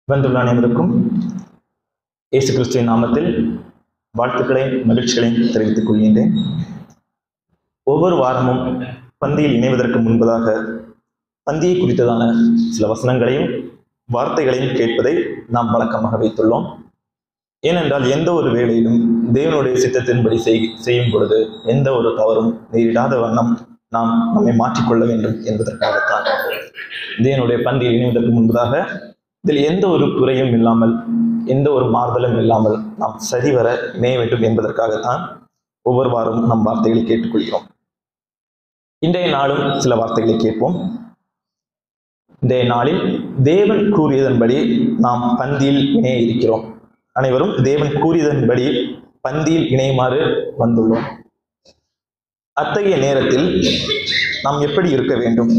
வந்துள்ள அனைவருக்கும் இயேசு கிறிஸ்துவின் நாமத்தில் வாழ்த்துக்களையும் மகிழ்ச்சிகளையும் தெரிவித்துக் கொள்கின்றேன் ஒவ்வொரு வாரமும் பந்தியில் இணைவதற்கு முன்பதாக பந்தியை குறித்ததான சில வசனங்களையும் வார்த்தைகளையும் கேட்பதை நாம் வழக்கமாக வைத்துள்ளோம் ஏனென்றால் எந்த ஒரு வேளையிலும் தேவனுடைய சித்தத்தின்படி செய் செய்யும் பொழுது எந்த ஒரு தவறும் நேரிடாத வண்ணம் நாம் நம்மை மாற்றிக்கொள்ள வேண்டும் என்பதற்காகத்தான் தேவனுடைய பந்தியில் இணைவதற்கு முன்பதாக இதில் எந்த ஒரு குறையும் இல்லாமல் எந்த ஒரு மாறுதலும் இல்லாமல் நாம் சரிவர இணைய வேண்டும் என்பதற்காகத்தான் ஒவ்வொரு வாரமும் நம் வார்த்தைகளை கேட்டுக்கொள்கிறோம் இன்றைய நாளும் சில வார்த்தைகளை கேட்போம் இன்றைய நாளில் தேவன் கூறியதன்படி நாம் பந்தியில் இணைய இருக்கிறோம் அனைவரும் தேவன் கூறியதன்படி பந்தியில் இணையுமாறு வந்துள்ளோம் அத்தகைய நேரத்தில் நாம் எப்படி இருக்க வேண்டும்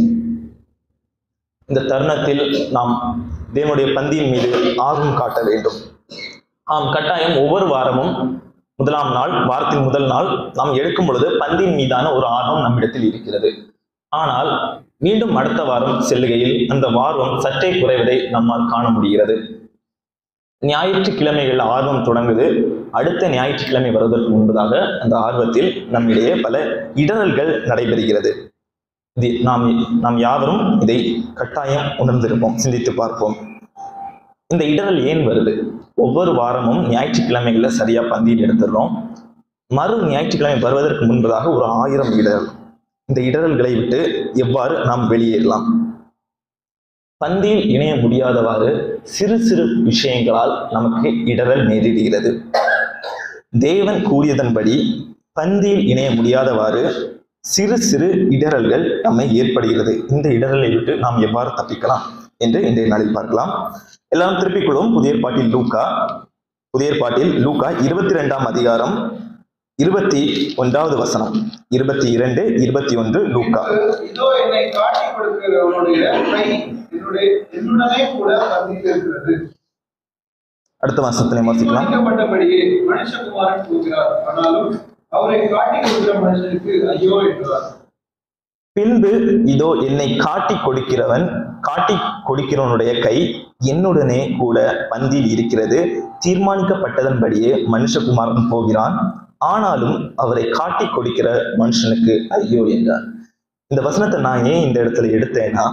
இந்த தருணத்தில் நாம் தேவனுடைய பந்தியின் மீது ஆர்வம் காட்ட வேண்டும் ஆம் கட்டாயம் ஒவ்வொரு வாரமும் முதலாம் நாள் வாரத்தின் முதல் நாள் நாம் எடுக்கும் பொழுது பந்தியின் மீதான ஒரு ஆர்வம் நம்மிடத்தில் இருக்கிறது ஆனால் மீண்டும் அடுத்த வாரம் செல்லுகையில் அந்த ஆர்வம் சற்றே குறைவதை நம்மால் காண முடிகிறது ஞாயிற்றுக்கிழமைகள் ஆர்வம் தொடங்குது அடுத்த ஞாயிற்றுக்கிழமை வருவதற்கு முன்பதாக அந்த ஆர்வத்தில் நம்மிடையே பல இடரல்கள் நடைபெறுகிறது இது நாம் நாம் யாவரும் இதை கட்டாயம் உணர்ந்திருப்போம் சிந்தித்து பார்ப்போம் இந்த இடரல் ஏன் வருது ஒவ்வொரு வாரமும் ஞாயிற்றுக்கிழமைகள்ல சரியா பந்தியில் எடுத்துடுறோம் மறு ஞாயிற்றுக்கிழமை வருவதற்கு முன்பதாக ஒரு ஆயிரம் இடரல் இந்த இடரல்களை விட்டு எவ்வாறு நாம் வெளியேறலாம் பந்தியில் இணைய முடியாதவாறு சிறு சிறு விஷயங்களால் நமக்கு இடரல் நேரிடுகிறது தேவன் கூறியதன்படி பந்தியில் இணைய முடியாதவாறு சிறு சிறு இடரல்கள் நம்மை ஏற்படுகிறது இந்த இடரலை விட்டு நாம் எவ்வாறு தப்பிக்கலாம் என்று இன்றைய நாளில் பார்க்கலாம் எல்லாரும் திருப்பிக் கொள்வோம் புதிய ஏற்பாட்டில் லூக்கா புதிய ஏற்பாட்டில் லூக்கா இருபத்தி ரெண்டாம் அதிகாரம் இருபத்தி ஒன்றாவது வசனம் இருபத்தி இரண்டு இருபத்தி ஒன்று லூக்கா இதோ என்னை காட்டி கொடுக்கிறவனுடைய கை என்னுடைய என்னுடனே கூட பந்தியில் இருக்கிறது அடுத்த வசனத்தினை வாசிக்கலாம் தீர்மானிக்கப்பட்டபடியே மனுஷகுமாரன் போகிறார் ஆனாலும் அவரை காட்டி கொடுக்கிற மனுஷனுக்கு ஐயோ என்றார் பின்பு இதோ என்னை காட்டி கொடுக்கிறவன் காட்டி கொடுக்கிறவனுடைய கை என்னுடனே கூட பந்தியில் இருக்கிறது தீர்மானிக்கப்பட்டதன்படியே மனுஷகுமாரன் போகிறான் ஆனாலும் அவரை காட்டி கொடுக்கிற மனுஷனுக்கு ஐயோ என்றார் இந்த வசனத்தை நான் ஏன் இந்த இடத்துல எடுத்தேன்னா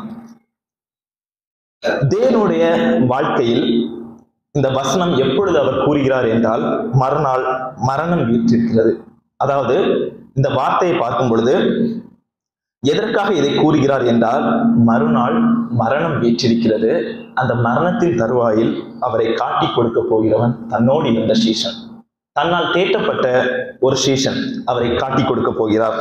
தேவனுடைய வாழ்க்கையில் இந்த வசனம் எப்பொழுது அவர் கூறுகிறார் என்றால் மறுநாள் மரணம் வீற்றிருக்கிறது அதாவது இந்த வார்த்தையை பார்க்கும் பொழுது எதற்காக இதை கூறுகிறார் என்றால் மறுநாள் மரணம் வீற்றிருக்கிறது அந்த மரணத்தின் தருவாயில் அவரை காட்டி கொடுக்க போகிறவன் தன்னோடு இருந்த சீசன் தன்னால் தேட்டப்பட்ட ஒரு சீசன் அவரை காட்டி கொடுக்க போகிறார்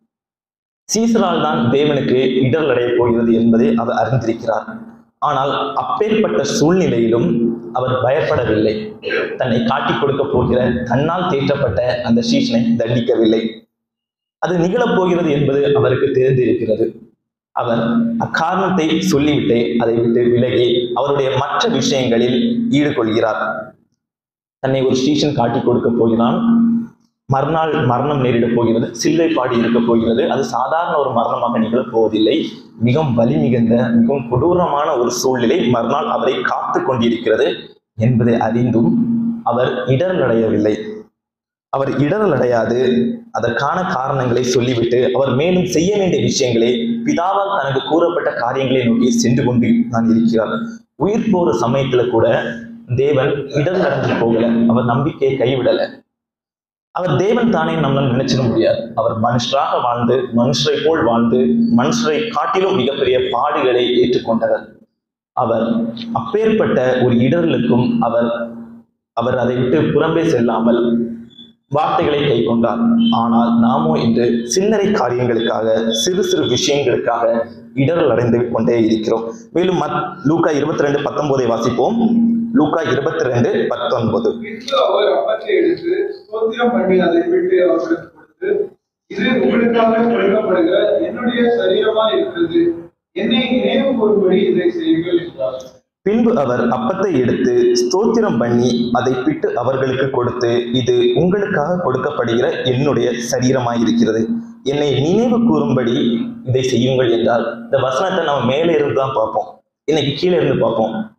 சீசரால் தான் தேவனுக்கு இடர் அடைய போகிறது என்பதை அவர் அறிந்திருக்கிறார் ஆனால் அப்பேற்பட்ட சூழ்நிலையிலும் அவர் பயப்படவில்லை தன்னை காட்டிக் கொடுக்க போகிற தன்னால் தேற்றப்பட்ட அந்த சீசனை தண்டிக்கவில்லை அது நிகழப் போகிறது என்பது அவருக்கு தெரிந்திருக்கிறது அவர் அக்காரணத்தை சொல்லிவிட்டு அதை விட்டு விலகி அவருடைய மற்ற விஷயங்களில் ஈடுகொள்கிறார் தன்னை ஒரு ஸ்டேஷன் காட்டி கொடுக்க போகிறான் மறுநாள் மரணம் நேரிடப் போகிறது சில்லை பாடி இருக்க போகிறது அது சாதாரண ஒரு மரணமாக நிகழப் போவதில்லை மிகவும் வலி மிகுந்த மிகவும் கொடூரமான ஒரு சூழ்நிலை மறுநாள் அவரை காத்து கொண்டிருக்கிறது என்பதை அறிந்தும் அவர் இடரல் அடையவில்லை அவர் இடரல் அடையாது அதற்கான காரணங்களை சொல்லிவிட்டு அவர் மேலும் செய்ய வேண்டிய விஷயங்களை பிதாவால் தனக்கு கூறப்பட்ட காரியங்களை நோக்கி சென்று கொண்டு தான் இருக்கிறார் உயிர் போற சமயத்துல கூட தேவன் இடரல் அடைஞ்சு போகல அவர் நம்பிக்கையை கைவிடல அவர் தேவன் தானே நம்மளால் நினைச்சிட முடியாது அவர் மனுஷராக வாழ்ந்து மனுஷரை போல் வாழ்ந்து மனுஷரை காட்டிலும் மிகப்பெரிய பாடுகளை ஏற்றுக்கொண்டவர் அவர் அப்பேற்பட்ட ஒரு இடரலுக்கும் அவர் அவர் அதை விட்டு புறம்பே செல்லாமல் வார்த்தைகளை கை கொண்டார் ஆனால் நாமோ இன்று சில்லறை காரியங்களுக்காக சிறு சிறு விஷயங்களுக்காக இடரல் அடைந்து கொண்டே இருக்கிறோம் மேலும் மத் லூக்கா இருபத்தி ரெண்டு பத்தொன்பதை வாசிப்போம் லூக்கா இருபத்தி ரெண்டு பத்தொன்பது பின்பு அவர் அப்பத்தை எடுத்து ஸ்தோத்திரம் பண்ணி அதை விட்டு அவர்களுக்கு கொடுத்து இது உங்களுக்காக கொடுக்கப்படுகிற என்னுடைய சரீரமா இருக்கிறது என்னை நினைவு கூறும்படி இதை செய்யுங்கள் என்றார் பின்பு அவர் அப்பத்தை எடுத்து ஸ்தோத்திரம் பண்ணி அதை பிட்டு அவர்களுக்கு கொடுத்து இது உங்களுக்காக கொடுக்கப்படுகிற என்னுடைய சரீரமாயிருக்கிறது என்னை நினைவு கூறும்படி இதை செய்யுங்கள் என்றால் இந்த வசனத்தை நம்ம மேலே இருந்து தான் பார்ப்போம் இன்னைக்கு கீழே இருந்து பார்ப்போம்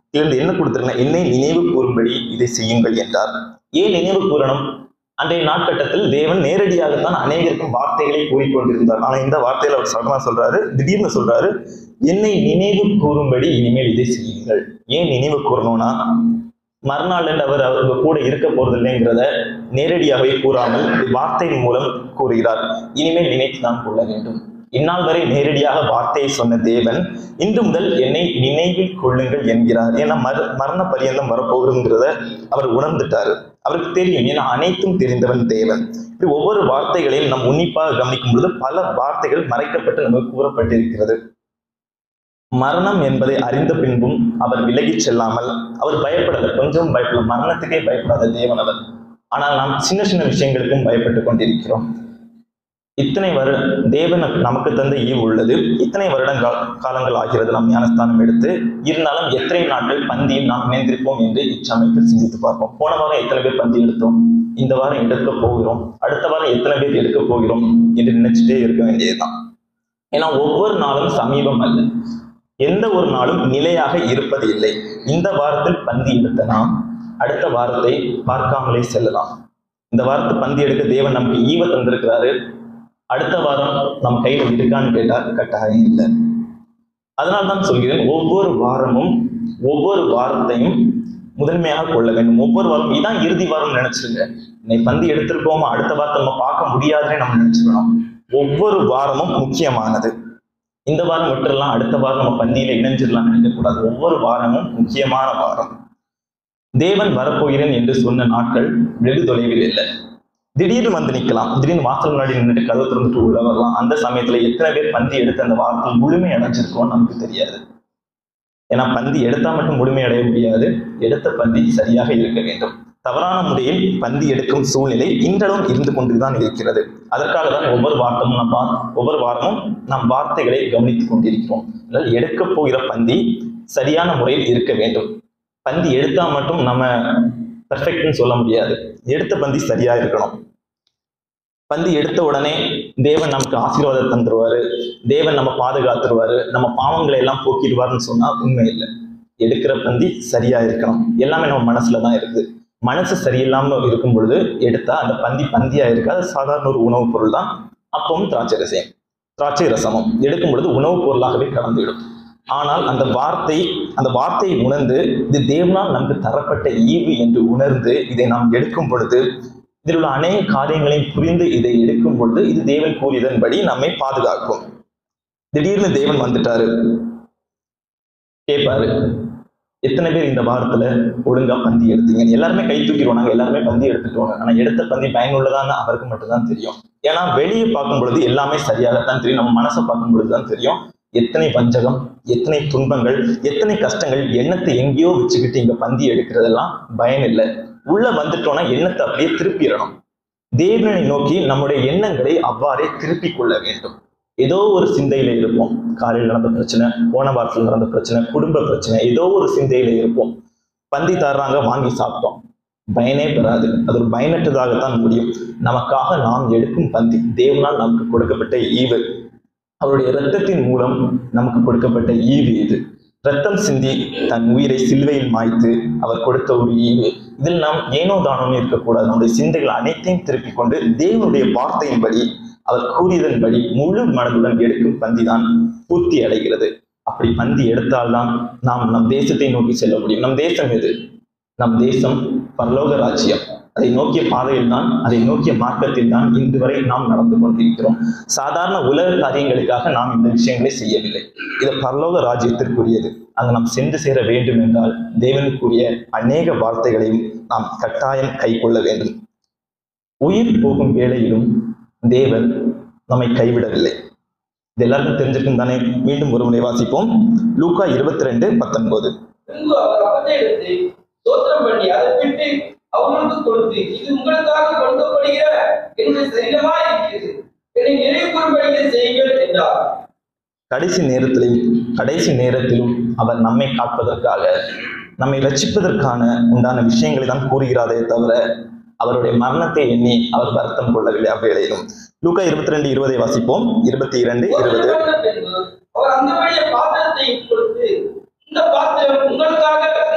இதிலிருந்து என்ன கொடுத்திருக்கேன் என்னை நினைவு கூறும்படி இதை செய்யுங்கள் என்றார் ஏன் நினைவு கூறணும் அன்றைய நாட்கட்டத்தில் தேவன் நேரடியாகத்தான் அநேகருக்கும் வார்த்தைகளை கூறிக்கொண்டிருந்தார் ஆனா இந்த வார்த்தையில அவர் சடனா சொல்றாரு திடீர்னு சொல்றாரு என்னை நினைவு கூறும்படி இனிமேல் இதை செய்யுங்கள் ஏன் நினைவு கூறணும்னா மறுநாள் அவர் அவங்க கூட இருக்க போறது இல்லைங்கிறத நேரடியாகவே கூறாமல் வார்த்தையின் மூலம் கூறுகிறார் இனிமேல் நினைத்து தான் கொள்ள வேண்டும் இந்நாள் வரை நேரடியாக வார்த்தையை சொன்ன தேவன் இன்று முதல் என்னை நினைவில் கொள்ளுங்கள் என்கிறார் ஏன்னா மர மரண பரியந்தம் வரப்போகுதுங்கிறத அவர் உணர்ந்துட்டாரு அவருக்கு தெரியும் ஏன்னா அனைத்தும் தெரிந்தவன் தேவன் இப்படி ஒவ்வொரு வார்த்தைகளையும் நாம் உன்னிப்பாக கவனிக்கும் பொழுது பல வார்த்தைகள் மறைக்கப்பட்டு நமக்கு கூறப்பட்டிருக்கிறது மரணம் என்பதை அறிந்த பின்பும் அவர் விலகிச் செல்லாமல் அவர் பயப்படல கொஞ்சம் பயப்படல மரணத்துக்கே பயப்படாத தேவன் அவர் ஆனால் நாம் சின்ன சின்ன விஷயங்களுக்கும் பயப்பட்டு கொண்டிருக்கிறோம் இத்தனை வரு தேவன் நமக்கு தந்த ஈவு உள்ளது இத்தனை வருடங்கள் காலங்கள் ஆகிறது நாம் ஞானஸ்தானம் எடுத்து இருந்தாலும் எத்தனை நாட்கள் பந்தியில் நாம் இணைந்திருப்போம் என்று இச்சமயத்தில் சிந்தித்து பார்ப்போம் போன வாரம் எத்தனை பேர் பந்தி எடுத்தோம் இந்த வாரம் எடுக்க போகிறோம் அடுத்த வாரம் எத்தனை பேர் எடுக்க போகிறோம் என்று நினைச்சிட்டே இருக்க வேண்டியதுதான் ஏன்னா ஒவ்வொரு நாளும் சமீபம் அல்ல எந்த ஒரு நாளும் நிலையாக இருப்பது இல்லை இந்த வாரத்தில் பந்தி எடுத்த நாம் அடுத்த வாரத்தை பார்க்காமலே செல்லலாம் இந்த வாரத்து பந்தி எடுக்க தேவன் நமக்கு ஈவ தந்திருக்கிறாரு அடுத்த வாரம் நம் கையில இருக்கான்னு கேட்டால் கட்டாயம் இல்லை அதனால தான் சொல்கிறேன் ஒவ்வொரு வாரமும் ஒவ்வொரு வாரத்தையும் முதன்மையாக கொள்ள வேண்டும் ஒவ்வொரு வாரம் இதான் இறுதி வாரம் நினைச்சிருங்க இன்னைக்கு பந்தி எடுத்திருக்கோமா அடுத்த வாரத்தை நம்ம பார்க்க முடியாதுன்னு நம்ம நினைச்சிடணும் ஒவ்வொரு வாரமும் முக்கியமானது இந்த வாரம் விட்டுறலாம் அடுத்த வாரம் நம்ம பந்தியில இணைஞ்சிடலாம் நினைக்கக்கூடாது ஒவ்வொரு வாரமும் முக்கியமான வாரம் தேவன் வரப்போகிறேன் என்று சொன்ன நாட்கள் வெகு தொலைவில் இல்லை திடீர்னு வந்து நிக்கலாம் திடீர்னு வாசல் முன்னாடி நின்றுட்டு கதவு திறந்துட்டு உள்ள வரலாம் அந்த சமயத்துல எத்தனை பேர் பந்தி எடுத்து அந்த வாரத்தில் முழுமை அடைஞ்சிருக்கோம்னு நமக்கு தெரியாது ஏன்னா பந்தி எடுத்தா மட்டும் முழுமை அடைய முடியாது எடுத்த பந்தி சரியாக இருக்க வேண்டும் தவறான முறையில் பந்தி எடுக்கும் சூழ்நிலை இன்றளவும் இருந்து கொண்டுதான் இருக்கிறது அதற்காக தான் ஒவ்வொரு வாரமும் நாம் வா- ஒவ்வொரு வாரமும் நாம் வார்த்தைகளை கவனித்துக் கொண்டிருக்கிறோம் அதனால் எடுக்க போகிற பந்தி சரியான முறையில் இருக்க வேண்டும் பந்தி எடுத்தா மட்டும் நம்ம பெர்ஃபெக்ட்னு சொல்ல முடியாது எடுத்த பந்தி சரியா இருக்கணும் பந்தி எடுத்த உடனே தேவன் நமக்கு ஆசீர்வாதம் தந்துருவாரு தேவன் நம்ம பாதுகாத்துருவாரு நம்ம பாவங்களை எல்லாம் போக்கிடுவாருன்னு சொன்னா உண்மை இல்லை எடுக்கிற பந்தி சரியா இருக்கணும் எல்லாமே நம்ம மனசுல தான் இருக்குது மனசு சரியில்லாம இருக்கும் பொழுது எடுத்தா அந்த பந்தி பந்தியா இருக்கு அது சாதாரண ஒரு உணவுப் பொருள் தான் அப்பவும் திராட்சை ரசம் திராட்சை ரசமும் எடுக்கும் பொழுது உணவுப் பொருளாகவே கலந்துவிடும் ஆனால் அந்த வார்த்தை அந்த வார்த்தையை உணர்ந்து இது தேவனால் நமக்கு தரப்பட்ட ஈவு என்று உணர்ந்து இதை நாம் எடுக்கும் பொழுது இதில் உள்ள அநேக காரியங்களையும் புரிந்து இதை எடுக்கும் பொழுது இது தேவன் கூறியதன்படி நம்மை பாதுகாக்கும் திடீர்னு தேவன் வந்துட்டாரு கேட்பாரு எத்தனை பேர் இந்த வாரத்துல ஒழுங்கா பந்தி எடுத்தீங்க எல்லாருமே கை தூக்கிடுவோம் நாங்க எல்லாருமே பந்தி எடுத்துட்டோம் ஆனா எடுத்த பந்தி பயனுள்ளதான்னு அவருக்கு மட்டும்தான் தெரியும் ஏன்னா வெளியே பார்க்கும் பொழுது எல்லாமே சரியாகத்தான் தெரியும் நம்ம மனசை பார்க்கும் பொழுது தான் தெரியும் எத்தனை வஞ்சகம் எத்தனை துன்பங்கள் எத்தனை கஷ்டங்கள் எண்ணத்தை எங்கேயோ வச்சுக்கிட்டு இங்க பந்தி எடுக்கிறதெல்லாம் பயன் இல்லை உள்ள வந்துட்டோம்னா எண்ணத்தை அப்படியே திருப்பிடணும் தேவனை நோக்கி நம்முடைய எண்ணங்களை அவ்வாறே திருப்பிக் கொள்ள வேண்டும் ஏதோ ஒரு சிந்தையில இருப்போம் காலையில் நடந்த பிரச்சனை போன வாரத்தில் நடந்த பிரச்சனை குடும்ப பிரச்சனை ஏதோ ஒரு சிந்தையில இருப்போம் பந்தி தர்றாங்க வாங்கி சாப்பிட்டோம் பயனே பெறாது அது ஒரு பயனற்றதாகத்தான் முடியும் நமக்காக நாம் எடுக்கும் பந்தி தேவனால் நமக்கு கொடுக்கப்பட்ட ஈவு அவருடைய இரத்தத்தின் மூலம் நமக்கு கொடுக்கப்பட்ட ஈவு இது ரத்தம் சிந்தி தன் உயிரை சிலுவையில் மாய்த்து அவர் கொடுத்த ஒரு ஈவு இதில் நாம் ஏனோ தானோன்னு இருக்கக்கூடாது நம்முடைய சிந்தைகள் அனைத்தையும் திருப்பிக் கொண்டு தேவனுடைய வார்த்தையின்படி அவர் கூறியதன்படி முழு மனதுடன் எடுக்கும் பந்தி தான் பூர்த்தி அடைகிறது அப்படி பந்தி எடுத்தால்தான் நாம் நம் தேசத்தை நோக்கி செல்ல முடியும் நம் தேசம் எது நம் தேசம் பரலோக ராஜ்யம் அதை நோக்கிய பாதையில் தான் அதை நோக்கிய மார்க்கத்தில் தான் இன்று வரை நாம் நடந்து கொண்டிருக்கிறோம் சாதாரண உலக காரியங்களுக்காக நாம் இந்த விஷயங்களை செய்யவில்லை இது பரலோக ராஜ்யத்திற்குரியது அங்கு நாம் சென்று சேர வேண்டும் என்றால் தேவனுக்குரிய அநேக வார்த்தைகளையும் நாம் கட்டாயம் கை கொள்ள வேண்டும் உயிர் போகும் வேளையிலும் தேவன் நம்மை கைவிடவில்லை இது எல்லாருக்கும் தெரிஞ்சிருக்கும் தானே மீண்டும் ஒரு முறை வாசிப்போம் லூக்கா இருபத்தி ரெண்டு பத்தொன்பது பின்பு அவர் அப்பத்தை எடுத்து ஸ்தோத்திரம் பண்ணி அதை பிட்டு அவர்களுக்கு கொடுத்து இது உங்களுக்காக கொடுக்கப்படுகிற என்னுடைய சரீரமா இருக்கிறது என்னை நினைவு கூறும்படியே செய்யுங்கள் என்றார் கடைசி நேரத்திலும் கடைசி நேரத்திலும் அவர் நம்மை காப்பதற்காக நம்மை ரட்சிப்பதற்கான உண்டான விஷயங்களை தான் கூறுகிறாரே தவிர அவருடைய மரணத்தை எண்ணி அவர் வருத்தம் கொள்ளவில்லை அவ்வேளையிலும் லூக்கா இருபத்தி ரெண்டு இருபதை வாசிப்போம் இருபத்தி இரண்டு இருபது ஸ்தோத்திரம் பண்ண பின்பு அவர் அந்தபடியே பாத்திரத்தை கொடுத்து இந்த பாத்திரம் உங்களுக்காக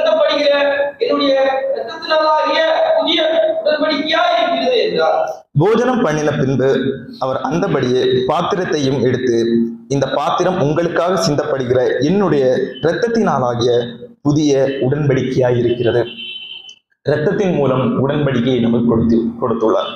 போஜனம் பண்ணின பின்பு அவர் அந்தபடியே பாத்திரத்தையும் எடுத்து இந்த பாத்திரம் உங்களுக்காக சிந்தப்படுகிற என்னுடைய இரத்தத்தினாலாகிய புதிய உடன்படிக்கையாய் இருக்கிறது இரத்தத்தின் மூலம் உடன்படிக்கையை நமக்கு கொடுத்து கொடுத்துள்ளார்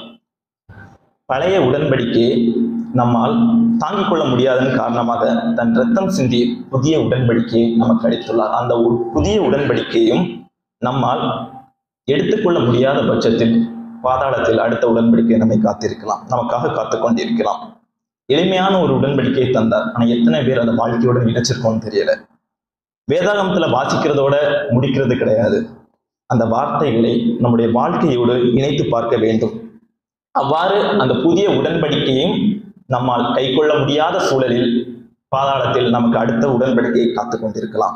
பழைய உடன்படிக்கையை நம்மால் தாங்கிக் கொள்ள முடியாதன் காரணமாக தன் ரத்தம் சிந்தி புதிய உடன்படிக்கையை நமக்கு அளித்துள்ளார் அந்த உ- புதிய உடன்படிக்கையும் நம்மால் எடுத்துக்கொள்ள முடியாத பட்சத்தில் பாதாளத்தில் அடுத்த உடன்படிக்கை நம்மை காத்திருக்கலாம் நமக்காக காத்து கொண்டிருக்கலாம் எளிமையான ஒரு உடன்படிக்கையை தந்தார் ஆனா எத்தனை பேர் அந்த வாழ்க்கையோட இணைச்சிருக்கோம்னு தெரியல வேதாகமத்துல வாசிக்கிறதோட முடிக்கிறது கிடையாது அந்த வார்த்தைகளை நம்முடைய வாழ்க்கையோடு இணைத்து பார்க்க வேண்டும் அவ்வாறு அந்த புதிய உடன்படிக்கையும் நம்மால் கைக்கொள்ள முடியாத சூழலில் பாதாளத்தில் நமக்கு அடுத்த உடன்படிக்கையை காத்து கொண்டிருக்கலாம்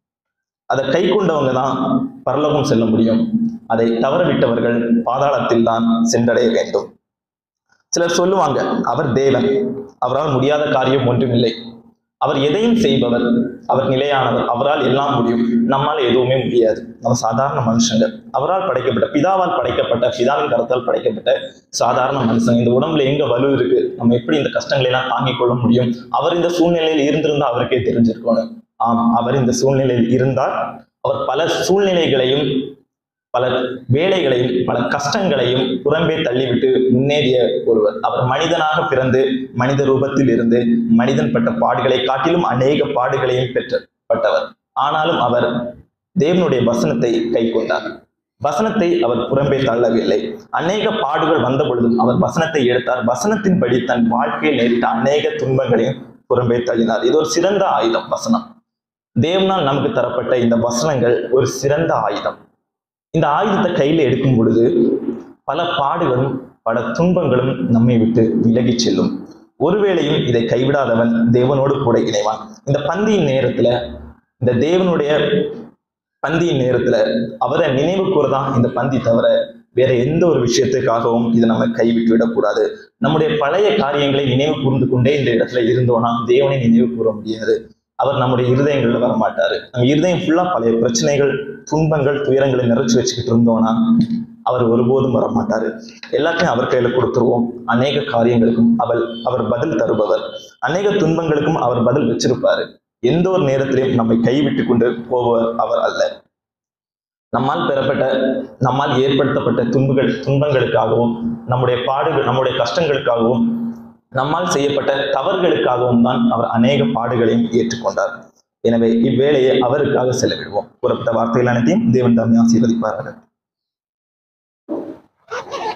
அதை கை கொண்டவங்க தான் பரலோகம் செல்ல முடியும் அதை தவறவிட்டவர்கள் பாதாளத்தில் தான் சென்றடைய வேண்டும் சிலர் சொல்லுவாங்க அவர் தேவன் அவரால் முடியாத காரியம் ஒன்றுமில்லை அவர் எதையும் செய்பவர் அவர் நிலையானவர் அவரால் எல்லாம் முடியும் நம்மால் எதுவுமே முடியாது நம்ம சாதாரண மனுஷங்க அவரால் படைக்கப்பட்ட பிதாவால் படைக்கப்பட்ட பிதாவின் கரத்தால் படைக்கப்பட்ட சாதாரண மனுஷங்க இந்த உடம்புல எங்க வலு இருக்கு நம்ம எப்படி இந்த கஷ்டங்களை எல்லாம் தாங்கிக் கொள்ள முடியும் அவர் இந்த சூழ்நிலையில் இருந்திருந்தா அவருக்கே தெரிஞ்சிருக்கணும் ஆம் அவர் இந்த சூழ்நிலையில் இருந்தால் அவர் பல சூழ்நிலைகளையும் பல வேலைகளையும் பல கஷ்டங்களையும் புறம்பே தள்ளிவிட்டு முன்னேறிய ஒருவர் அவர் மனிதனாக பிறந்து மனித ரூபத்தில் இருந்து மனிதன் பட்ட பாடுகளை காட்டிலும் அநேக பாடுகளையும் பெற்றப்பட்டவர் ஆனாலும் அவர் தேவனுடைய வசனத்தை கை கொண்டார் வசனத்தை அவர் புறம்பே தள்ளவில்லை அநேக பாடுகள் வந்த பொழுதும் அவர் வசனத்தை எடுத்தார் வசனத்தின்படி தன் வாழ்க்கையில் நேரிட்ட அநேக துன்பங்களையும் புறம்பே தள்ளினார் இது ஒரு சிறந்த ஆயுதம் வசனம் தேவனால் நமக்கு தரப்பட்ட இந்த வசனங்கள் ஒரு சிறந்த ஆயுதம் இந்த ஆயுதத்தை கையில எடுக்கும் பொழுது பல பாடுகளும் பல துன்பங்களும் நம்மை விட்டு விலகிச் செல்லும் ஒருவேளையும் இதை கைவிடாதவன் தேவனோடு கூட இணைவான் இந்த பந்தியின் நேரத்துல இந்த தேவனுடைய பந்தியின் நேரத்துல அவரை நினைவு கூறதான் இந்த பந்தி தவிர வேற எந்த ஒரு விஷயத்துக்காகவும் இதை நம்ம கைவிட்டு விடக்கூடாது நம்முடைய பழைய காரியங்களை நினைவு கூர்ந்து கொண்டே இந்த இடத்துல இருந்தோம்னா தேவனை நினைவு கூற முடியாது அவர் நம்முடைய இருதயங்கள்ல வரமாட்டாரு நம்ம இருதயம் ஃபுல்லா பழைய பிரச்சனைகள் துன்பங்கள் துயரங்களை நிறைச்சு வச்சுக்கிட்டு இருந்தோம்னா அவர் ஒருபோதும் வரமாட்டாரு எல்லாத்தையும் அவர் கையில கொடுத்துருவோம் அநேக காரியங்களுக்கும் அவள் அவர் பதில் தருபவர் அநேக துன்பங்களுக்கும் அவர் பதில் வச்சிருப்பாரு எந்த ஒரு நேரத்திலையும் நம்மை கைவிட்டு கொண்டு போபவர் அவர் அல்ல நம்மால் பெறப்பட்ட நம்மால் ஏற்படுத்தப்பட்ட துன்பங்கள் துன்பங்களுக்காகவும் நம்முடைய பாடுகள் நம்முடைய கஷ்டங்களுக்காகவும் நம்மால் செய்யப்பட்ட தவறுகளுக்காகவும் தான் அவர் அநேக பாடுகளையும் ஏற்றுக்கொண்டார் எனவே இவ்வேளையை அவருக்காக செலவிடுவோம் கூறப்பட்ட வார்த்தைகள் அனைத்தையும் தேவன் தாமே ஆசீர்வதிப்பார்கள்